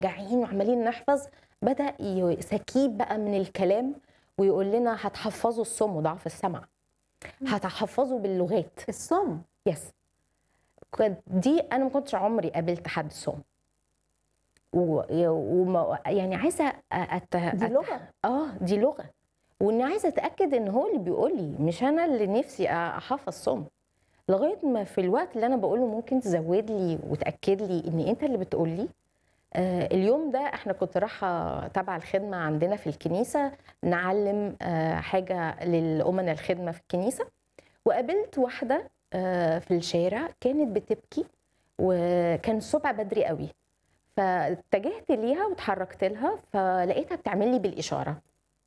جعانين وعمالين نحفظ بدا ي- سكيب بقى من الكلام ويقول لنا هتحفظوا الصم وضعف السمع هتحفظوا باللغات الصم يس كانت دي انا ما كنتش عمري قابلت حد صم و... وما يعني عايزه أت... دي أت... لغه اه دي لغه واني عايزه اتاكد ان هو اللي بيقول لي مش انا اللي نفسي احفظ صم لغايه ما في الوقت اللي انا بقوله ممكن تزود لي وتاكد لي ان انت اللي بتقول لي آه اليوم ده احنا كنت رايحه تبع الخدمه عندنا في الكنيسه نعلم آه حاجه للامنا الخدمه في الكنيسه وقابلت واحده آه في الشارع كانت بتبكي وكان الصبح بدري قوي فاتجهت ليها واتحركت لها فلقيتها بتعمل لي بالاشاره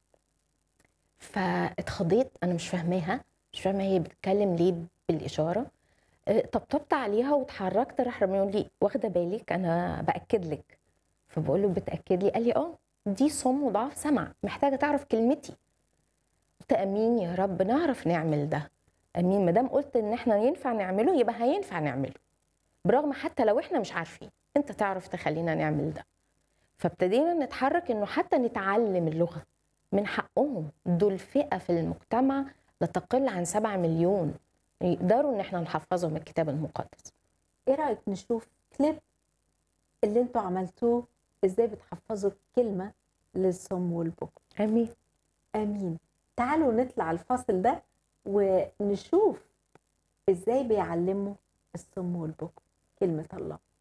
فاتخضيت انا مش فاهماها مش فاهمه هي بتتكلم ليه بالاشاره آه، طبطبت عليها واتحركت راح رامي يقول لي واخده بالك انا باكد لك فبقول له بتاكد لي قال لي اه دي صم وضعف سمع محتاجه تعرف كلمتي قلت امين يا رب نعرف نعمل ده امين ما دام قلت ان احنا ينفع نعمله يبقى هينفع نعمله برغم حتى لو احنا مش عارفين انت تعرف تخلينا نعمل ده فابتدينا نتحرك انه حتى نتعلم اللغه من حقهم دول فئه في المجتمع لا تقل عن 7 مليون يقدروا ان احنا نحفظهم الكتاب المقدس ايه رايك نشوف كليب اللي انتوا عملتوه ازاي بتحفظوا كلمه للصم والبكم امين امين تعالوا نطلع الفاصل ده ونشوف ازاي بيعلموا الصم والبكم كلمه الله